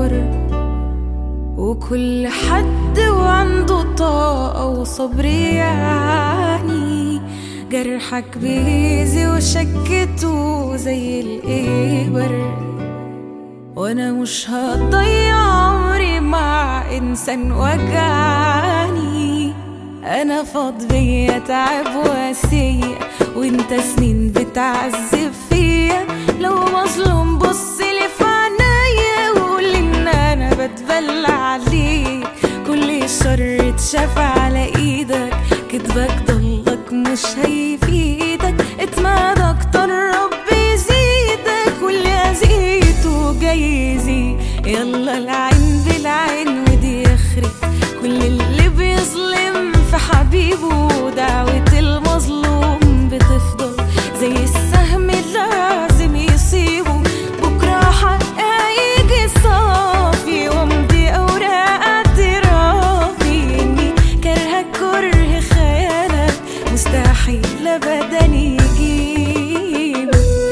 يكبر وكل حد وعنده طاقة وصبر يعني جرحك بيزي وشكته زي الإبر وانا مش هضيع عمري مع انسان وجعني انا فاض بيا تعب واسية وانت سنين بتعذب فيا لو مظلوم بص لي في عينيا وقول ان انا بتبلى عليك كل الشر اتشاف على ايدك كدبك ضلك مش هيفيدك اتماد اكتر ربي يزيدك واللي اذيته جاي يزيد يلا العين بالعين ودي اخرت كل اللي بيظلم في حبيبه دعوة المظلوم بتفضل زي السهم اللي لازم يصيبه بكرة حق هيجي صافي وامضي اوراق اعترافي اني كارهة كره خيالك مستحيل ابدا يجيب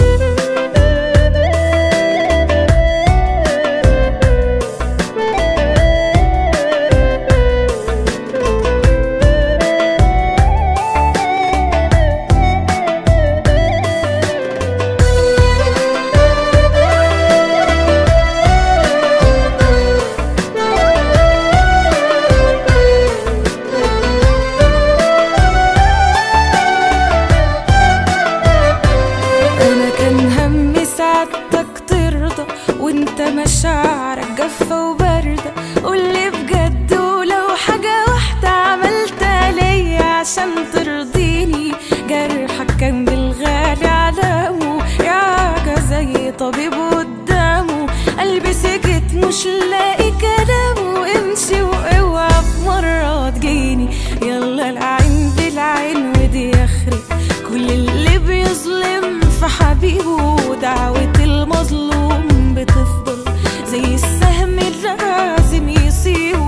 انا كان همي سعادتك ترضى وانت مشاعرك جافة وباردة قولي بجد ولو حاجة واحدة عملتها ليا عشان ترضيني جرحك كان بالغالي علامه يا زي طبيب قدامه قلبي سكت مش لاقي كلامه امشي واوعى في مرة تجيني يلا العين بالعين ودي اخرت كل اللي بيظلم في حبيبه دعوة المظلوم بتفضل زي السهم اللي لازم يصيبه